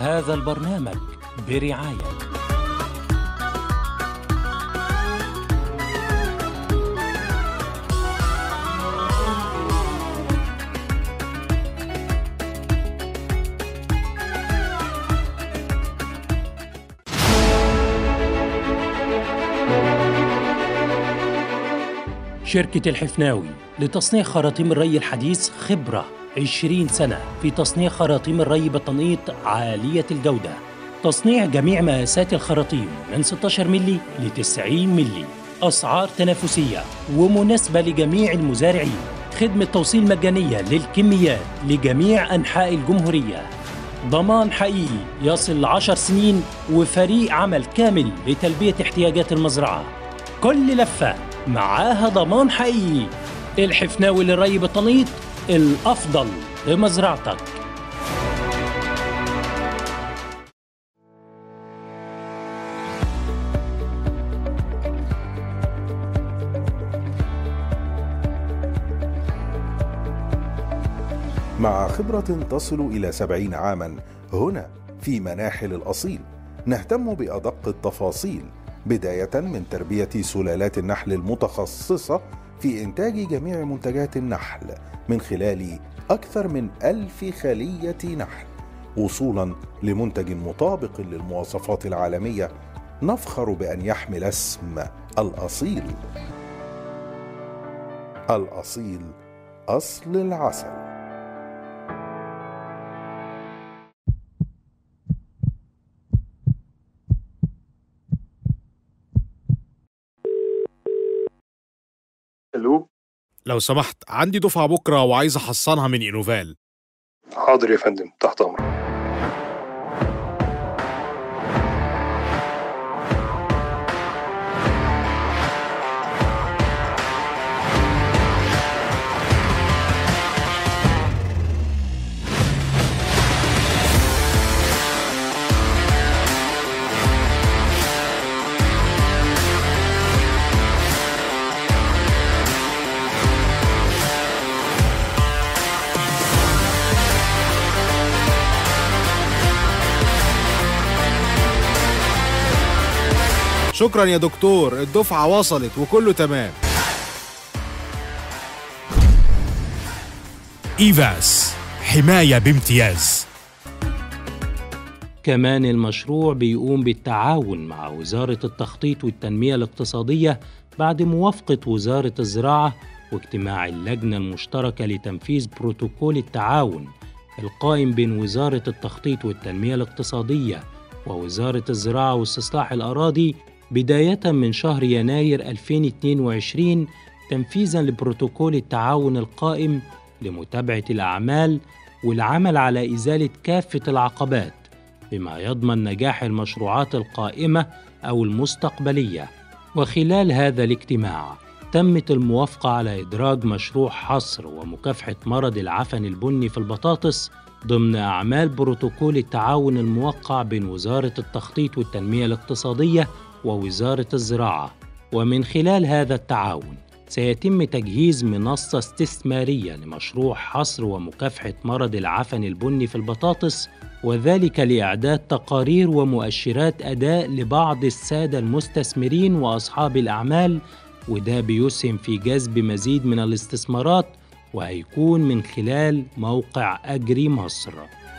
هذا البرنامج برعاية شركة الحفناوي لتصنيع خراطيم الري الحديث خبرة 20 سنة في تصنيع خراطيم الري بالتنقيط عالية الجودة تصنيع جميع مقاسات الخراطيم من 16 ملي ل 90 ملي أسعار تنافسية ومناسبة لجميع المزارعين خدمة توصيل مجانية للكميات لجميع أنحاء الجمهورية ضمان حقيقي يصل لعشر سنين وفريق عمل كامل لتلبية احتياجات المزرعة كل لفة معاها ضمان حقيقي الحفناوي للري بالتنقيط الأفضل لمزرعتك مع خبرة تصل إلى سبعين عاما هنا في مناحل الأصيل نهتم بأدق التفاصيل بداية من تربية سلالات النحل المتخصصة في إنتاج جميع منتجات النحل من خلال أكثر من ألف خلية نحل وصولا لمنتج مطابق للمواصفات العالمية نفخر بأن يحمل اسم الأصيل الأصيل أصل العسل الو لو سمحت عندي دفعة بكرة وعايز أحصنها من إنوفال حاضر يا فندم تحت امرك شكرا يا دكتور الدفعة وصلت وكله تمام إيفاس حماية بامتياز كمان المشروع بيقوم بالتعاون مع وزارة التخطيط والتنمية الاقتصادية بعد موافقة وزارة الزراعة واجتماع اللجنة المشتركة لتنفيذ بروتوكول التعاون القائم بين وزارة التخطيط والتنمية الاقتصادية ووزارة الزراعة واستصلاح الأراضي بداية من شهر يناير 2022 تنفيذا لبروتوكول التعاون القائم لمتابعة الأعمال والعمل على إزالة كافة العقبات بما يضمن نجاح المشروعات القائمة أو المستقبلية. وخلال هذا الاجتماع تمت الموافقة على إدراج مشروع حصر ومكافحة مرض العفن البني في البطاطس ضمن أعمال بروتوكول التعاون الموقع بين وزارة التخطيط والتنمية الاقتصادية ووزارة الزراعة. ومن خلال هذا التعاون سيتم تجهيز منصة استثمارية لمشروع حصر ومكافحة مرض العفن البني في البطاطس وذلك لإعداد تقارير ومؤشرات أداء لبعض السادة المستثمرين وأصحاب الأعمال وده بيسهم في جذب مزيد من الاستثمارات وهيكون من خلال موقع أجري مصر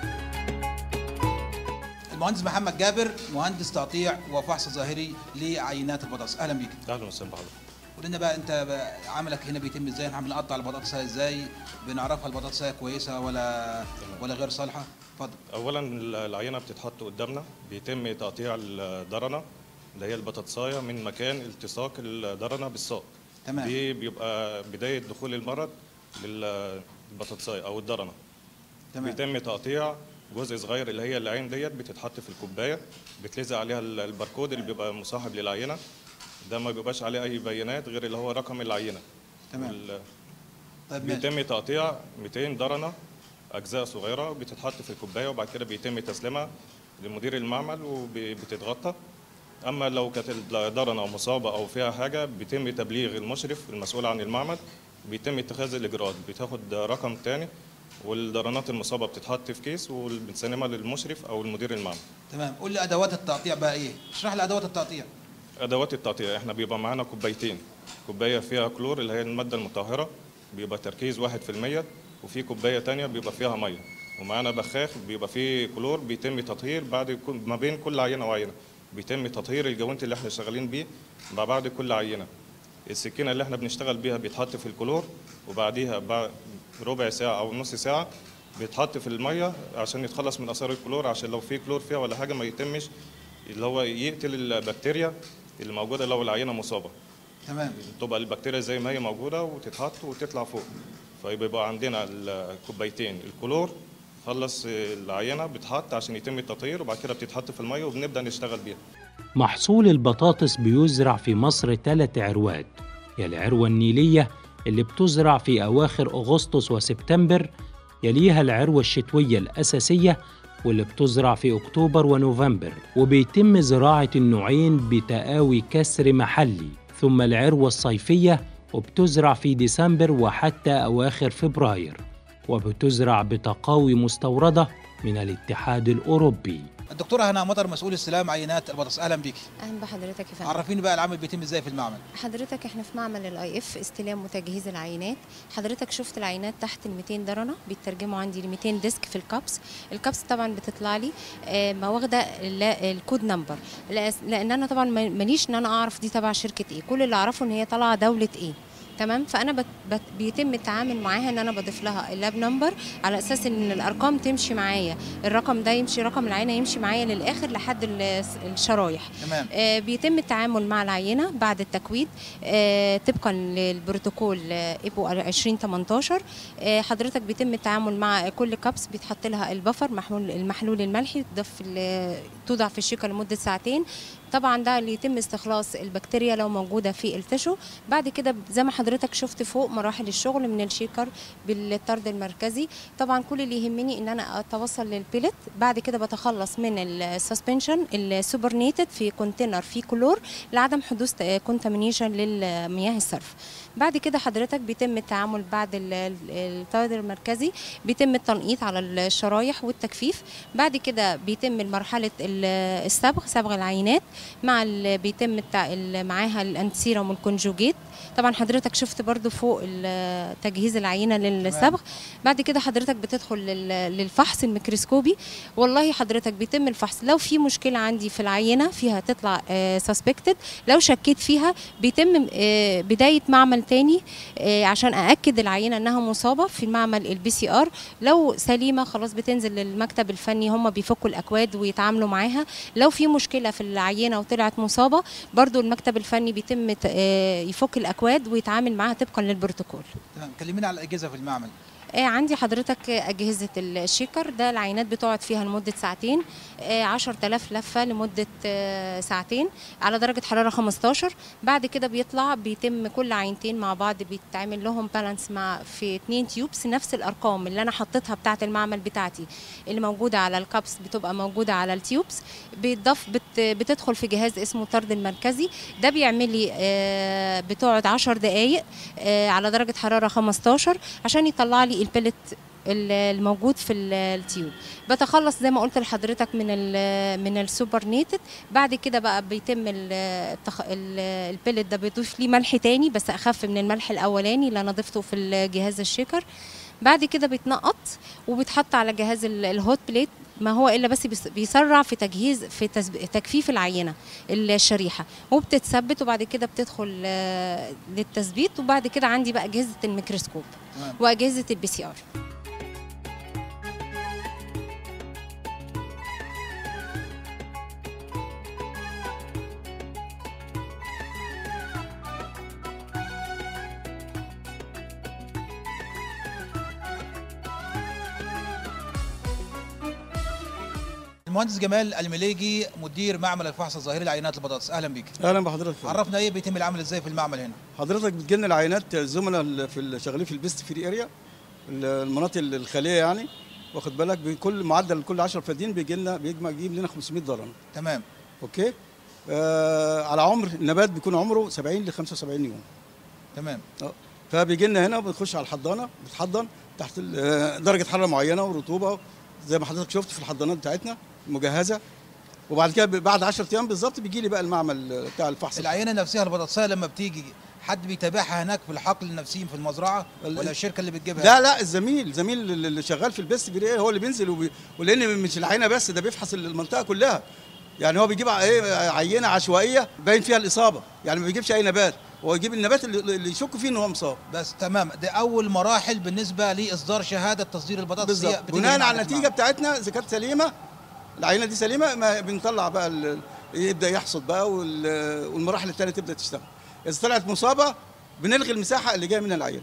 المهندس محمد جابر مهندس تقطيع وفحص ظاهري لعينات البطاطس اهلا بيك اهلا وسهلا بحضرتك قول لنا بقى انت بقى عملك هنا بيتم ازاي احنا بنقطع البطاطس ازاي بنعرفها البطاطس كويسه ولا ولا غير صالحه اتفضل اولا العينه بتتحط قدامنا بيتم تقطيع الدرنه اللي هي البطاطسايه من مكان التصاق الدرنه بالساق تمام. دي بيبقى بدايه دخول المرض للبطاطسايه او الدرنه تمام بيتم تقطيع جزء صغير اللي هي العين ديت بتتحط في الكوبايه بتلزق عليها الباركود اللي بيبقى مصاحب للعينه ده ما بيبقاش عليه اي بيانات غير اللي هو رقم العينه تمام وال- طيب ماشي بيتم تقطيع 200 درنه اجزاء صغيره بتتحط في الكوبايه وبعد كده بيتم تسليمها لمدير المعمل وبتتغطى اما لو كانت الدرنه مصابه او فيها حاجه بيتم تبليغ المشرف المسؤول عن المعمل بيتم اتخاذ الاجراءات بتاخد رقم تاني والدرانات المصابه بتتحط في كيس وبنسلمها للمشرف او المدير المعمل تمام قول لي ادوات التقطيع بقى ايه اشرح لي ادوات التقطيع ادوات التقطيع احنا بيبقى معانا كوبايتين كوبايه فيها كلور اللي هي الماده المطهره بيبقى تركيز 1% وفي كوبايه تانية بيبقى فيها ميه ومعانا بخاخ بيبقى فيه كلور بيتم تطهير بعد كل- ما بين كل عينه وعينه بيتم تطهير الجوانت اللي احنا شغالين بيه مع بعد كل عينه السكينه اللي احنا بنشتغل بيها بيتحط في الكلور وبعديها بعد ربع ساعه او نص ساعه بيتحط في الميه عشان يتخلص من اثار الكلور عشان لو في كلور فيها ولا حاجه ما يتمش اللي هو يقتل البكتيريا اللي موجوده لو العينه مصابه تمام تبقى البكتيريا زي ما هي موجوده وتتحط وتطلع فوق فيبقى عندنا الكوبايتين الكلور خلص العينه بتحط عشان يتم التطهير وبعد كده بتتحط في الميه وبنبدا نشتغل بيها محصول البطاطس بيزرع في مصر ثلاث عروات هي العروة النيلية اللي بتزرع في أواخر أغسطس وسبتمبر يليها العروة الشتوية الأساسية واللي بتزرع في أكتوبر ونوفمبر وبيتم زراعة النوعين بتقاوي كسر محلي ثم العروة الصيفية وبتزرع في ديسمبر وحتى أواخر فبراير وبتزرع بتقاوي مستوردة من الاتحاد الأوروبي الدكتوره هنا مطر مسؤول استلام عينات البطاطس اهلا بيكي اهلا بحضرتك يا فندم عرفيني بقى العمل بيتم ازاي في المعمل حضرتك احنا في معمل الاي اف استلام وتجهيز العينات حضرتك شفت العينات تحت ال 200 درجه بيترجموا عندي ل 200 ديسك في الكابس الكابس طبعا بتطلع لي آه، ما واخده ال- الكود نمبر لأس- لان انا طبعا ما- ماليش ان انا اعرف دي تبع شركه ايه كل اللي اعرفه ان هي طالعه دوله ايه تمام فانا بت بت بيتم التعامل معاها ان انا بضيف لها اللاب نمبر على اساس ان الارقام تمشي معايا الرقم ده يمشي رقم العينه يمشي معايا للاخر لحد ال- الشرايح تمام آه، بيتم التعامل مع العينه بعد التكويد آه، طبقا للبروتوكول آه، ايبو 2018 آه، حضرتك بيتم التعامل مع كل كابس بيتحط لها البفر محلول المحلول الملحي تضاف ال- توضع في الشيكه لمده ساعتين طبعا ده اللي يتم استخلاص البكتيريا لو موجوده في التشو بعد كده زي ما حضرتك شفت فوق مراحل الشغل من الشيكر بالطرد المركزي طبعا كل اللي يهمني ان انا اتوصل للبيلت بعد كده بتخلص من السسبنشن السوبرنيتد في كونتينر فيه كلور لعدم حدوث كونتامينيشن للمياه الصرف بعد كده حضرتك بيتم التعامل بعد ال- ال- الطرد المركزي بيتم التنقيط على الشرايح والتجفيف بعد كده بيتم مرحله ال- الصبغ صبغ العينات مع ال- بيتم التع... ال- معاها الانتسيرم والكونجوجيت طبعا حضرتك شفت برضو فوق ال- تجهيز العينه للصبغ بعد كده حضرتك بتدخل لل- للفحص الميكروسكوبي والله حضرتك بيتم الفحص لو في مشكله عندي في العينه فيها تطلع سسبكتد لو شكيت فيها بيتم آه، بدايه معمل تاني آه، عشان ااكد العينه انها مصابه في المعمل البي سي ار لو سليمه خلاص بتنزل للمكتب الفني هم بيفكوا الاكواد ويتعاملوا معاها لو في مشكله في العينه وطلعت مصابه برضو المكتب الفني بيتم ت- آه، يفك الاكواد ويتعامل معاها طبقا للبروتوكول تمام كلمينا على الاجهزه في المعمل آه، عندي حضرتك أجهزة الشيكر ده العينات بتقعد فيها لمدة ساعتين آه، 10000 لفة لمدة آه، ساعتين على درجة حرارة 15 بعد كده بيطلع بيتم كل عينتين مع بعض بيتعمل لهم بالانس مع في اتنين تيوبس نفس الأرقام اللي أنا حطيتها بتاعة المعمل بتاعتي اللي موجودة على الكابس بتبقى موجودة على التيوبس بيتضاف بت بتدخل في جهاز اسمه طرد المركزي ده بيعمل لي آه، بتقعد 10 دقايق آه، على درجة حرارة 15 عشان يطلع لي البلت ال- الموجود في ال- التيوب بتخلص زي ما قلت لحضرتك من ال من السوبر نيتد بعد كده بقى بيتم ال- التخ... ال- البلت ده بيضيف ليه ملح تاني بس اخف من الملح الاولاني اللي انا ضفته في الجهاز الشيكر بعد كده بيتنقط وبيتحط على جهاز ال- الهوت بليت ما هو الا بس بيس- بيسرع في تجهيز في تسب- تجفيف العينه الشريحه وبتتثبت وبعد كده بتدخل آه، للتثبيت وبعد كده عندي بقى اجهزه الميكروسكوب تمام. واجهزه البي سي ار المهندس جمال المليجي مدير معمل الفحص الظاهري لعينات البطاطس اهلا بيك اهلا بحضرتك عرفنا ايه بيتم العمل ازاي في المعمل هنا حضرتك بتجي لنا العينات الزملاء اللي في اللي شغالين في البيست فري اريا المناطق الخاليه يعني واخد بالك بكل معدل كل 10 فدين بيجي لنا بيجمع يجيب لنا 500 درهم تمام اوكي آه على عمر النبات بيكون عمره 70 ل 75 يوم تمام آه. فبيجي لنا هنا بنخش على الحضانه بتحضن تحت ال- درجه حراره معينه ورطوبه زي ما حضرتك شفت في الحضانات بتاعتنا مجهزه وبعد كده ب- بعد 10 ايام بالظبط بيجي لي بقى المعمل بتاع الفحص العينه نفسها البطاطسيه لما بتيجي حد بيتابعها هناك في الحقل النفسيين في المزرعه ولا الشركه اللي بتجيبها لا لا الزميل زميل اللي اللي شغال في البيست بي هو اللي بينزل وبي... ولان مش العينه بس ده بيفحص المنطقه كلها يعني هو بيجيب ع- ايه عينه عشوائيه باين فيها الاصابه يعني ما بيجيبش اي نبات هو يجيب النبات اللي, اللي يشك فيه ان هو مصاب بس تمام ده اول مراحل بالنسبه لاصدار شهاده تصدير البطاطس هي بالظبط بتيجي بناء من على عند النتيجه المعمل. بتاعتنا اذا كانت سليمه العينه دي سليمه ما بنطلع بقى ال... يبدا يحصد بقى وال... والمراحل الثانيه تبدا تشتغل اذا طلعت مصابه بنلغي المساحه اللي جايه من العينه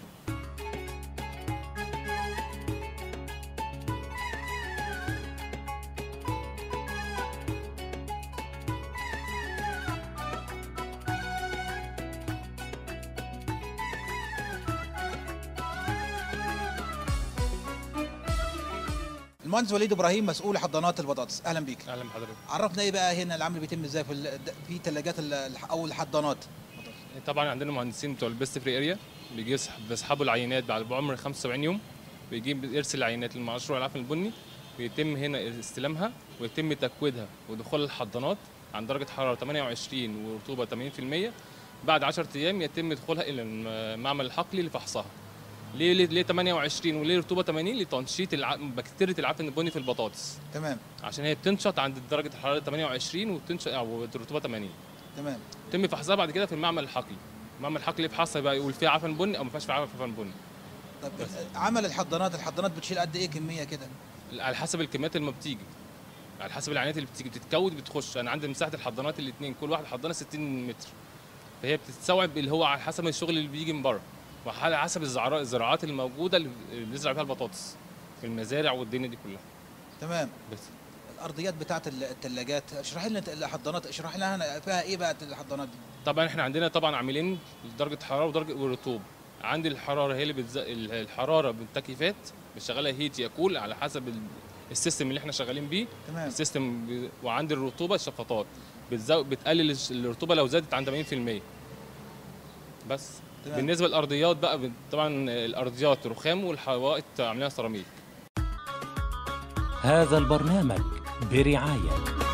المهندس وليد ابراهيم مسؤول حضانات البطاطس اهلا بيك اهلا بحضرتك عرفنا ايه بقى هنا العمل بيتم ازاي في ال- في ثلاجات او الحضانات طبعا عندنا مهندسين بتوع البيست فري اريا بيجي يسحب بيسحبوا العينات بعد بعمر 75 يوم بيجيب يرسل العينات للمشروع العفن البني ويتم هنا استلامها ويتم تكويدها ودخول الحضانات عند درجه حراره 28 ورطوبه 80% بعد 10 ايام يتم دخولها الى المعمل الحقلي لفحصها ليه ليه, ليه 28 وليه رطوبه 80 لتنشيط الع... بكتيريا العفن البني في البطاطس تمام عشان هي بتنشط عند درجه الحراره 28 وبتنشط او رطوبه 80 تمام يتم فحصها بعد كده في المعمل الحقلي المعمل الحقلي يفحصها بقى يقول فيها عفن بني او ما فيهاش فيها عفن بني طب عمل الحضانات الحضانات بتشيل قد ايه كميه كده على حسب الكميات اللي ما بتيجي على حسب العينات اللي بتيجي بتتكود بتخش انا عندي مساحه الحضانات الاثنين كل واحد حضانه 60 متر فهي بتستوعب اللي هو على حسب الشغل اللي بيجي من بره وعلى حسب الزراعات الزراعات الموجوده اللي بنزرع فيها البطاطس في المزارع والدنيا دي كلها تمام بس الارضيات بتاعت الثلاجات اشرح لنا الحضانات اشرح لنا فيها ايه بقى الحضانات دي طبعا احنا عندنا طبعا عاملين درجه حراره ودرجه والرطوبه عندي الحراره هي اللي بتز... الحراره بالتكييفات بنشغلها هيت يا كول على حسب ال... السيستم اللي احنا شغالين بيه تمام السيستم ب... وعندي الرطوبه الشفاطات بتزو... بتقلل الش- الرطوبه لو زادت عن 80% بس تمام. بالنسبه للارضيات بقى ب- طبعا الارضيات رخام والحوائط عاملينها سيراميك هذا البرنامج برعاية